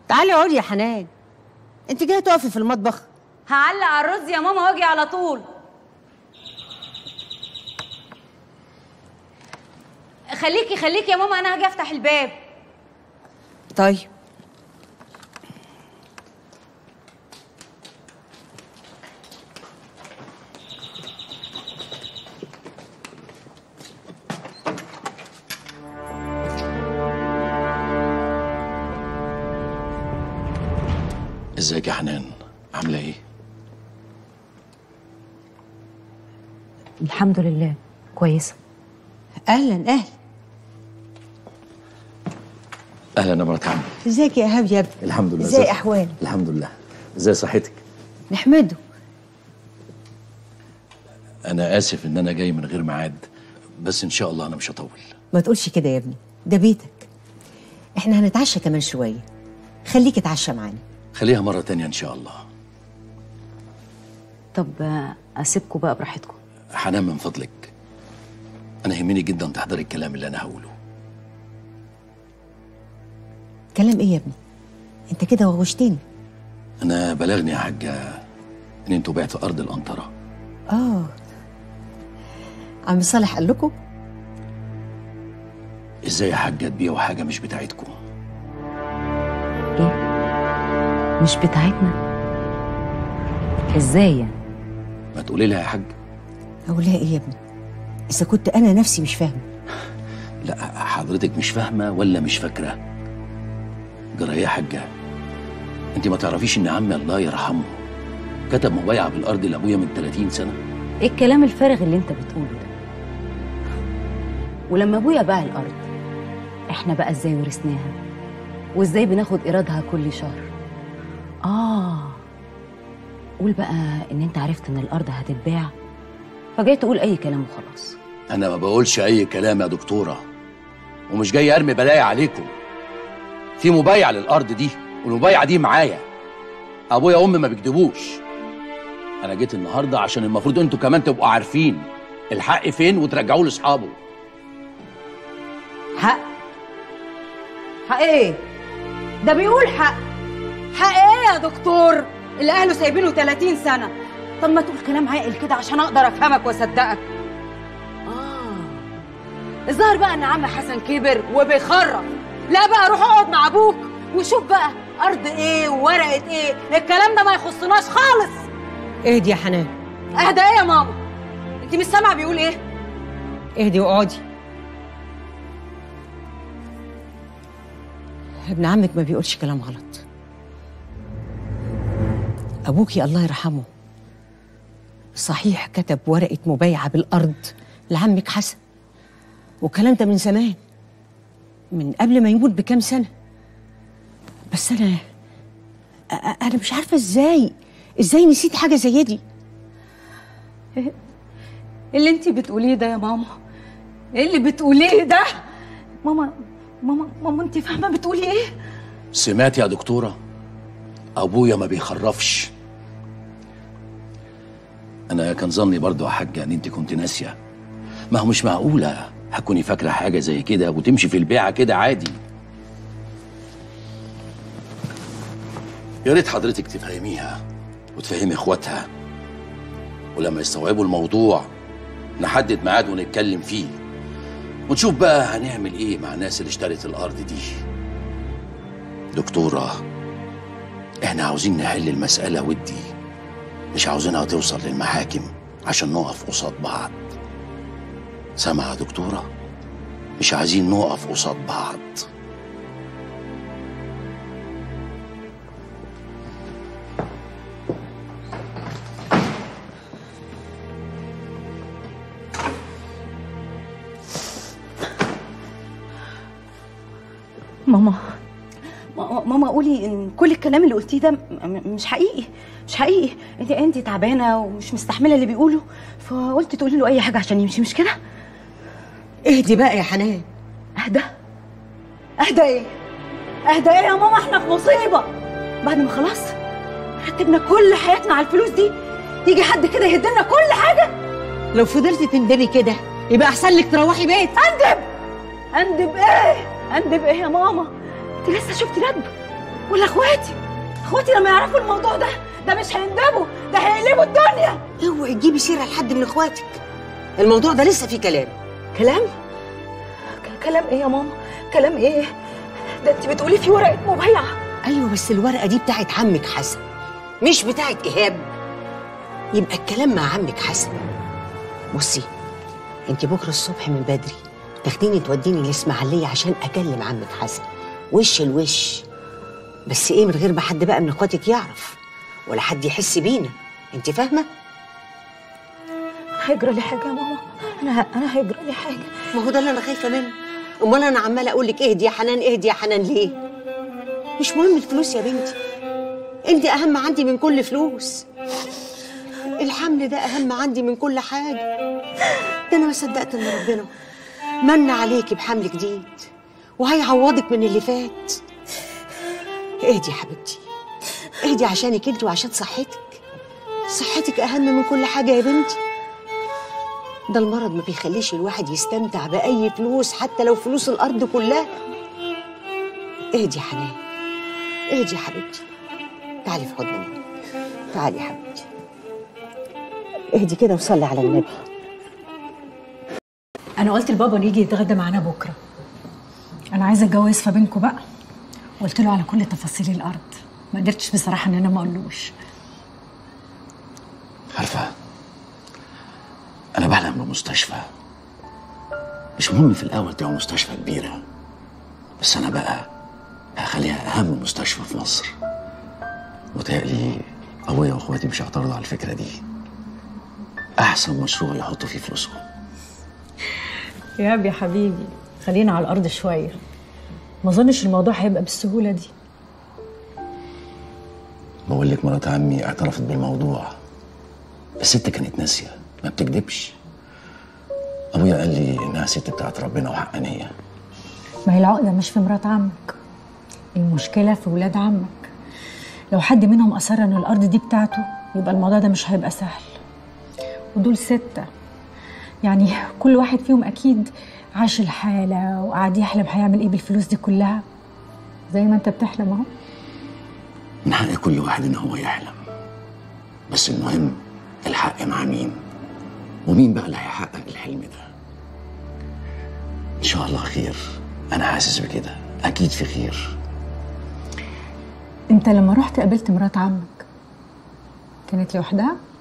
تعالي اقعدي يا حنان انت جايه تقفي في المطبخ هعلق على الرز يا ماما واجي على طول خليكي خليكي يا ماما انا هاجي افتح الباب طيب ازيك يا حنان عامله ايه الحمد لله كويسه اهلا اهلا اهلا يا مرات عمي ازيك يا ايهاب يا ابني الحمد لله ازاي ازيك؟ احوالك الحمد لله ازاي صحتك نحمده انا اسف ان انا جاي من غير ميعاد بس ان شاء الله انا مش هطول ما تقولش كده يا ابني ده بيتك احنا هنتعشى كمان شويه خليك اتعشى معانا خليها مره تانية ان شاء الله طب آه، اسيبكم بقى براحتكم حنان من فضلك انا يهمني جدا تحضري الكلام اللي انا هقوله كلام ايه يا ابني انت كده وغشتني انا بلغني يا حاجه ان انتوا بعتوا ارض القنطره اه عم صالح قال لكم ازاي يا حاجه تبيعوا حاجه مش بتاعتكم ايه مش بتاعتنا ازاي يعني ما تقولي لها يا حاج اقول لها ايه يا ابني اذا كنت انا نفسي مش فاهمه لا حضرتك مش فاهمه ولا مش فاكره جرى ايه يا حاجه انت ما تعرفيش ان عمي الله يرحمه كتب مبايعه بالارض لابويا من 30 سنه ايه الكلام الفارغ اللي انت بتقوله ده ولما ابويا باع الارض احنا بقى ازاي ورثناها وازاي بناخد ايرادها كل شهر اه قول بقى ان انت عرفت ان الارض هتتباع فجاي تقول اي كلام وخلاص انا ما بقولش اي كلام يا دكتوره ومش جاي ارمي بلايا عليكم في مبايعه للارض دي والمبايعه دي معايا ابويا وامي ما بيكذبوش انا جيت النهارده عشان المفروض انتوا كمان تبقوا عارفين الحق فين وترجعوه لاصحابه حق حق ايه ده بيقول حق حق ايه يا دكتور اللي اهله سايبينه 30 سنه طب ما تقول كلام عاقل كده عشان اقدر افهمك واصدقك اه الظاهر بقى ان عم حسن كبر وبيخرف لا بقى روح اقعد مع ابوك وشوف بقى ارض ايه وورقه ايه الكلام ده ما يخصناش خالص اهدي يا حنان اهدى ايه يا ماما انت مش سامعه بيقول ايه اهدي واقعدي ابن عمك ما بيقولش كلام غلط ابوكي الله يرحمه صحيح كتب ورقه مبايعه بالارض لعمك حسن والكلام ده من زمان من قبل ما يموت بكام سنه بس انا أ- أ- انا مش عارفه ازاي ازاي نسيت حاجه زي دي اللي انت بتقوليه ده يا ماما ايه اللي بتقوليه ده ماما ماما ماما انت فاهمه بتقولي ايه سمعت يا دكتوره ابويا ما بيخرفش انا كان ظني برضو يا حاجه ان انت كنت ناسيه ما هو مش معقوله هتكوني فاكره حاجه زي كده وتمشي في البيعه كده عادي يا ريت حضرتك تفهميها وتفهمي اخواتها ولما يستوعبوا الموضوع نحدد ميعاد ونتكلم فيه ونشوف بقى هنعمل ايه مع الناس اللي اشترت الارض دي دكتوره احنا عاوزين نحل المساله ودي مش عاوزينها توصل للمحاكم عشان نقف قصاد بعض سامعه يا دكتوره مش عايزين نقف قصاد بعض ماما ما- ماما قولي ان كل الكلام اللي قلتيه ده م- م- مش حقيقي مش حقيقي انت انت تعبانه ومش مستحمله اللي بيقوله فقلت تقولي له اي حاجه عشان يمشي مش كده اهدي بقى يا حنان اهدى اهدى ايه اهدى ايه يا ماما احنا في مصيبه بعد ما خلاص رتبنا كل حياتنا على الفلوس دي يجي حد كده يهدلنا كل حاجه لو فضلتي تندبي كده يبقى احسن لك تروحي بيت اندب اندب ايه اندب ايه يا ماما انت لسه شفتي ندب ولا اخواتي اخواتي لما يعرفوا الموضوع ده ده مش هيندبوا ده هيقلبوا الدنيا اوعي تجيبي سيره لحد من اخواتك الموضوع ده لسه فيه كلام كلام ك- كلام ايه يا ماما كلام ايه ده انت بتقولي في ورقه مبايعه ايوه بس الورقه دي بتاعت عمك حسن مش بتاعت ايهاب يبقى الكلام مع عمك حسن بصي انت بكره الصبح من بدري تاخديني توديني الاسماعيليه عشان اكلم عمك حسن وش الوش بس ايه من غير ما حد بقى من اخواتك يعرف ولا حد يحس بينا انت فاهمه هيجرى لي حاجه يا ماما انا انا هيجرى لي حاجه ما هو ده اللي انا خايفه منه امال انا عماله اقول لك اهدي يا حنان اهدي يا حنان ليه مش مهم الفلوس يا بنتي انت اهم عندي من كل فلوس الحمل ده اهم عندي من كل حاجه ده انا ما صدقت ان ربنا من عليكي بحمل جديد وهيعوضك من اللي فات اهدي يا حبيبتي اهدي عشانك انت وعشان صحتك صحتك اهم من كل حاجه يا بنتي ده المرض ما بيخليش الواحد يستمتع بأي فلوس حتى لو فلوس الأرض كلها اهدي يا حنان اهدي يا حبيبتي تعالي في حضن ماما تعالي يا حبيبتي اهدي كده وصلي على النبي انا قلت لبابا نيجي يتغدى معانا بكره انا عايزه اتجوز فبينكم بقى قلت له على كل تفاصيل الارض ما قدرتش بصراحه ان انا ما اقولوش عارفة أنا بحلم بمستشفى مش مهم في الأول تبقى مستشفى كبيرة بس أنا بقى هخليها أهم مستشفى في مصر متهيألي أبويا وأخواتي مش هيعترضوا على الفكرة دي أحسن مشروع يحطوا فيه فلوسهم يا يا حبيبي خلينا على الارض شويه ما اظنش الموضوع هيبقى بالسهوله دي بقول لك مرات عمي اعترفت بالموضوع الست كانت ناسية ما بتكدبش أبويا قال لي إنها ست بتاعت ربنا وحقانية ما هي العقده مش في مرات عمك المشكله في ولاد عمك لو حد منهم اصر ان الارض دي بتاعته يبقى الموضوع ده مش هيبقى سهل ودول سته يعني كل واحد فيهم اكيد عاش الحاله وقعد يحلم هيعمل ايه بالفلوس دي كلها زي ما انت بتحلم اهو من حق كل واحد إن هو يحلم بس المهم الحق مع مين ومين بقى اللي هيحقق الحلم ده إن شاء الله خير أنا حاسس بكده أكيد في خير انت لما رحت قابلت مرات عمك كانت لوحدها